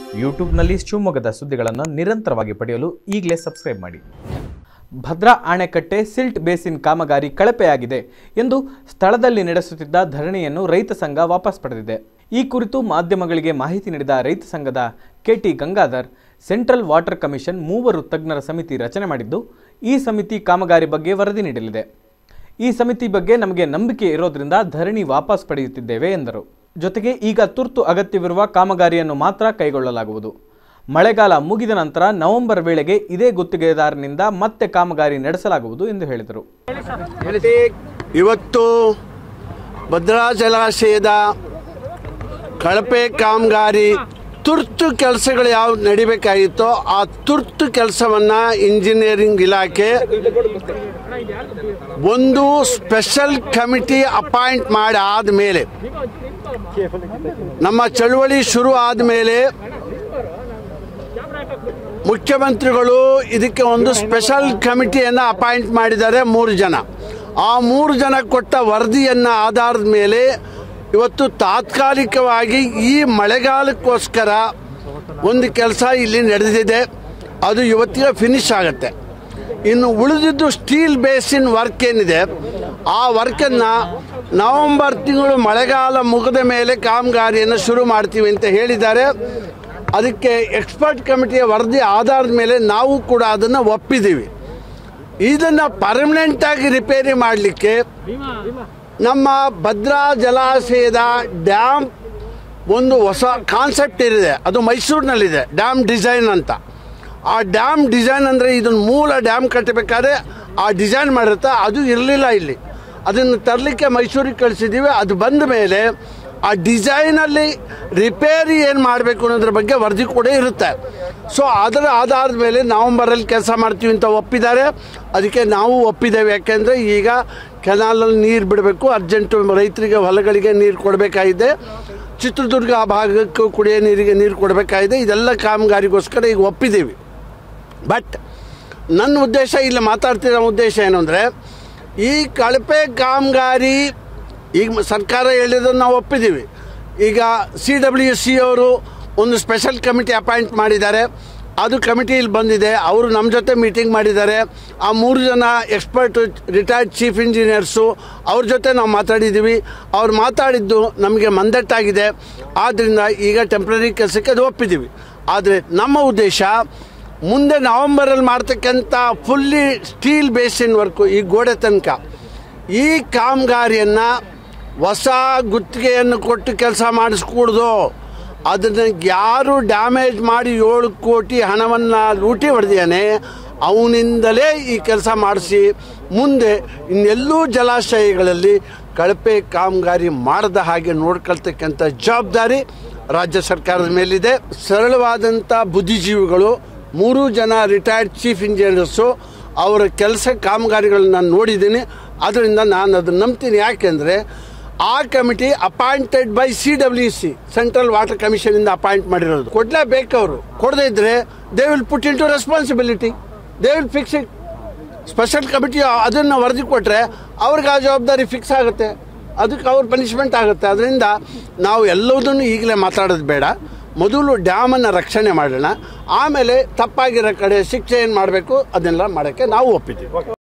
ಯೂಟ್ಯೂಬ್ನಲ್ಲಿ ಶಿವಮೊಗ್ಗದ ಸುದ್ದಿಗಳನ್ನು ನಿರಂತರವಾಗಿ ಪಡೆಯಲು ಈಗಲೇ ಸಬ್ಸ್ಕ್ರೈಬ್ ಮಾಡಿ ಭದ್ರಾ ಅಣೆಕಟ್ಟೆ ಸಿಲ್ಟ್ ಬೇಸಿನ್ ಕಾಮಗಾರಿ ಕಳಪೆಯಾಗಿದೆ ಎಂದು ಸ್ಥಳದಲ್ಲಿ ನಡೆಸುತ್ತಿದ್ದ ಧರಣಿಯನ್ನು ರೈತ ಸಂಘ ವಾಪಸ್ ಪಡೆದಿದೆ ಈ ಕುರಿತು ಮಾಧ್ಯಮಗಳಿಗೆ ಮಾಹಿತಿ ನೀಡಿದ ರೈತ ಸಂಘದ KT Gangadhar central water commission ಮೂವರು ತಜ್ಞರ ಸಮಿತಿ ರಚನೆ ಮಾಡಿದ್ದು ಈ ಸಮಿತಿ ಕಾಮಗಾರಿ ಬಗ್ಗೆ ವರದಿ ನೀಡಲಿದೆ ಈ ಸಮಿತಿ ಬಗ್ಗೆ ನಮಗೆ ನಂಬಿಕೆ ಇರೋದ್ರಿಂದ ಧರಣಿ ವಾಪಸ್ ಪಡೆಯುತ್ತಿದ್ದೇವೆ ಎಂದರು ಜೊತೆಗೆ ಈಗ ತುರ್ತು ಅಗತ್ಯವಿರುವ ಕಾಮಗಾರಿಯನ್ನು ಮಾತ್ರ ಕೈಗೊಳ್ಳಲಾಗುವುದು ಮಳೆಗಾಲ ಮುಗಿದ ನಂತರ ನವೆಂಬರ್ ವೇಳೆಗೆ ಇದೇ ಗುತ್ತಿಗೆದಾರನಿಂದ ಮತ್ತೆ ಕಾಮಗಾರಿ ನಡೆಸಲಾಗುವುದು ಎಂದು ಹೇಳಿದರು ಇವತ್ತು ಭದ್ರಾ ಜಲಾಶಯದ ಕಳಪೆ ಕಾಮಗಾರಿ ತುರ್ತು ಕೆಲಸಗಳು ಯಾವ ನಡಿಬೇಕಾಗಿತ್ತೋ ಆ ತುರ್ತು ಕೆಲಸವನ್ನ ಇಂಜಿನಿಯರಿಂಗ್ ಇಲಾಖೆ ಒಂದು ಸ್ಪೆಷಲ್ ಕಮಿಟಿ ಅಪಾಯಿಂಟ್ ಮಾಡಿ ಆದಮೇಲೆ ನಮ್ಮ ಚಳುವಳಿ ಶುರು ಆದಮೇಲೆ ಮುಖ್ಯಮಂತ್ರಿಗಳು ಇದಕ್ಕೆ ಒಂದು ಸ್ಪೆಷಲ್ ಕಮಿಟಿಯನ್ನು ಅಪಾಯಿಂಟ್ ಮಾಡಿದ್ದಾರೆ ಮೂರು ಜನ ಆ ಮೂರು ಜನ ಕೊಟ್ಟ ವರದಿಯನ್ನು ಆಧಾರದ ಮೇಲೆ ಇವತ್ತು ತಾತ್ಕಾಲಿಕವಾಗಿ ಈ ಮಳೆಗಾಲಕ್ಕೋಸ್ಕರ ಒಂದು ಕೆಲಸ ಇಲ್ಲಿ ನಡೆದಿದೆ ಅದು ಇವತ್ತಿಗೆ ಫಿನಿಶ್ ಆಗುತ್ತೆ ಇನ್ನು ಉಳಿದಿದ್ದು ಸ್ಟೀಲ್ ಬೇಸಿನ್ ವರ್ಕ್ ಏನಿದೆ ಆ ವರ್ಕನ್ನು ನವೆಂಬರ್ ತಿಂಗಳು ಮಳೆಗಾಲ ಮುಗಿದ ಮೇಲೆ ಕಾಮಗಾರಿಯನ್ನು ಶುರು ಮಾಡ್ತೀವಿ ಅಂತ ಹೇಳಿದ್ದಾರೆ ಅದಕ್ಕೆ ಎಕ್ಸ್ಪರ್ಟ್ ಕಮಿಟಿಯ ವರದಿ ಆಧಾರದ ಮೇಲೆ ನಾವು ಕೂಡ ಅದನ್ನು ಒಪ್ಪಿದ್ದೀವಿ ಇದನ್ನು ಪರ್ಮನೆಂಟ್ ಆಗಿ ರಿಪೇರಿ ಮಾಡಲಿಕ್ಕೆ ನಮ್ಮ ಭದ್ರಾ ಜಲಾಶಯದ ಡ್ಯಾಮ್ ಒಂದು ಹೊಸ ಕಾನ್ಸೆಪ್ಟ್ ಇದೆ ಅದು ಮೈಸೂರಿನಲ್ಲಿದೆ ಡ್ಯಾಮ್ ಡಿಸೈನ್ ಅಂತ ಆ ಡ್ಯಾಮ್ ಡಿಸೈನ್ ಅಂದರೆ ಇದನ್ನು ಮೂಲ ಡ್ಯಾಮ್ ಕಟ್ಟಬೇಕಾದ್ರೆ ಆ ಡಿಸೈನ್ ಮಾಡಿರುತ್ತೆ ಅದು ಇರಲಿಲ್ಲ ಇಲ್ಲಿ ಅದನ್ನು ತರಲಿಕ್ಕೆ ಮೈಸೂರಿಗೆ ಕಳಿಸಿದ್ದೀವಿ ಅದು ಬಂದ ಮೇಲೆ ಆ ಡಿಸೈನಲ್ಲಿ ರಿಪೇರಿ ಏನು ಮಾಡಬೇಕು ಅನ್ನೋದ್ರ ಬಗ್ಗೆ ವರದಿ ಕೂಡ ಇರುತ್ತೆ ಸೊ ಅದರ ಆಧಾರದ ಮೇಲೆ ನವಂಬರಲ್ಲಿ ಕೆಲಸ ಮಾಡ್ತೀವಿ ಅಂತ ಒಪ್ಪಿದ್ದಾರೆ ಅದಕ್ಕೆ ನಾವು ಒಪ್ಪಿದ್ದೇವೆ ಯಾಕೆಂದರೆ ಈಗ ಕೆನಾಲಲ್ಲಿ ನೀರು ಬಿಡಬೇಕು ಅರ್ಜೆಂಟು ರೈತರಿಗೆ ಹೊಲಗಳಿಗೆ ನೀರು ಕೊಡಬೇಕಾಗಿದೆ ಚಿತ್ರದುರ್ಗ ಆ ಭಾಗಕ್ಕೂ ಕುಡಿಯೋ ನೀರಿಗೆ ನೀರು ಕೊಡಬೇಕಾಗಿದೆ ಇದೆಲ್ಲ ಕಾಮಗಾರಿಗೋಸ್ಕರ ಈಗ ಒಪ್ಪಿದ್ದೀವಿ ಬಟ್ ನನ್ನ ಉದ್ದೇಶ ಇಲ್ಲಿ ಮಾತಾಡ್ತಿರೋ ಉದ್ದೇಶ ಏನು ಅಂದರೆ ಈ ಕಳಪೆ ಕಾಮಗಾರಿ ಈಗ ಮ- ಸರ್ಕಾರ ಹೇಳಿದ್ದನ್ನು ನಾವು ಒಪ್ಪಿದ್ದೀವಿ ಈಗ ಸಿ ಡಬ್ಲ್ಯೂ ಸಿ ಅವರು ಒಂದು ಸ್ಪೆಷಲ್ ಕಮಿಟಿ ಅಪಾಯಿಂಟ್ ಮಾಡಿದ್ದಾರೆ ಅದು ಕಮಿಟಿಯಲ್ಲಿ ಬಂದಿದೆ ಅವರು ನಮ್ಮ ಜೊತೆ ಮೀಟಿಂಗ್ ಮಾಡಿದ್ದಾರೆ ಆ ಮೂರು ಜನ ಎಕ್ಸ್ಪರ್ಟ್ ರಿಟೈರ್ಡ್ ಚೀಫ್ ಇಂಜಿನಿಯರ್ಸು ಅವ್ರ ಜೊತೆ ನಾವು ಮಾತಾಡಿದ್ದೀವಿ ಅವ್ರು ಮಾತಾಡಿದ್ದು ನಮಗೆ ಮಂದಟ್ಟಾಗಿದೆ ಆದ್ದರಿಂದ ಈಗ ಟೆಂಪ್ರರಿ ಕೆಲಸಕ್ಕೆ ಅದು ಒಪ್ಪಿದ್ದೀವಿ ಆದರೆ ನಮ್ಮ ಉದ್ದೇಶ ಮುಂದೆ ನವಂಬರಲ್ಲಿ ಮಾಡ್ತಕ್ಕಂಥ ಫುಲ್ಲಿ ಸ್ಟೀಲ್ ಬೇಸಿನ್ ವರ್ಕು ಈ ಗೋಡೆ ತನಕ ಈ ಕಾಮಗಾರಿಯನ್ನು ಹೊಸ ಗುತ್ತಿಗೆಯನ್ನು ಕೊಟ್ಟು ಕೆಲಸ ಮಾಡಿಸ್ಕೂಡ್ದು ಅದನ್ನು ಯಾರು ಡ್ಯಾಮೇಜ್ ಮಾಡಿ ಏಳು ಕೋಟಿ ಹಣವನ್ನು ಲೂಟಿ ಹೊಡೆದಿದ್ದಾನೆ ಅವನಿಂದಲೇ ಈ ಕೆಲಸ ಮಾಡಿಸಿ ಮುಂದೆ ಇನ್ನೆಲ್ಲೂ ಜಲಾಶಯಗಳಲ್ಲಿ ಕಳಪೆ ಕಾಮಗಾರಿ ಮಾಡದ ಹಾಗೆ ನೋಡ್ಕೊಳ್ತಕ್ಕಂಥ ಜವಾಬ್ದಾರಿ ರಾಜ್ಯ ಸರ್ಕಾರದ ಮೇಲಿದೆ ಸರಳವಾದಂಥ ಬುದ್ಧಿಜೀವಿಗಳು ಮೂರು ಜನ ರಿಟೈರ್ಡ್ ಚೀಫ್ ಇಂಜಿನಿಯರ್ಸು ಅವರ ಕೆಲಸ ಕಾಮಗಾರಿಗಳನ್ನ ನಾನು ನೋಡಿದ್ದೀನಿ ಅದರಿಂದ ನಾನು ಅದನ್ನು ನಂಬ್ತೀನಿ ಯಾಕೆಂದರೆ ಆ committee appointed by C W C central water ಕಮಿಷನಿಂದ ಅಪಾಯಿಂಟ್ ಮಾಡಿರೋದು ಕೊಡಲೇಬೇಕು ಅವರು ಕೊಡದೇ ಇದ್ದರೆ they will put in to responsibility they will fix it special committee ಅದನ್ನು ವರದಿ ಕೊಟ್ಟರೆ ಅವ್ರಿಗೆ ಆ ಜವಾಬ್ದಾರಿ ಫಿಕ್ಸ್ ಆಗುತ್ತೆ ಅದಕ್ಕೆ ಅವ್ರ ಪನಿಷ್ಮೆಂಟ್ ಆಗುತ್ತೆ ಅದರಿಂದ ನಾವು ಎಲ್ಲದನ್ನು ಈಗಲೇ ಮಾತಾಡೋದು ಬೇಡ ಮೊದಲು ಡ್ಯಾಮನ್ನು ರಕ್ಷಣೆ ಮಾಡೋಣ ಆಮೇಲೆ ತಪ್ಪಾಗಿರೋ ಕಡೆ ಶಿಕ್ಷೆ ಏನು ಮಾಡಬೇಕು ಅದನ್ನೆಲ್ಲ ಮಾಡೋಕ್ಕೆ ನಾವು ಒಪ್ಪಿದ್ದೀವಿ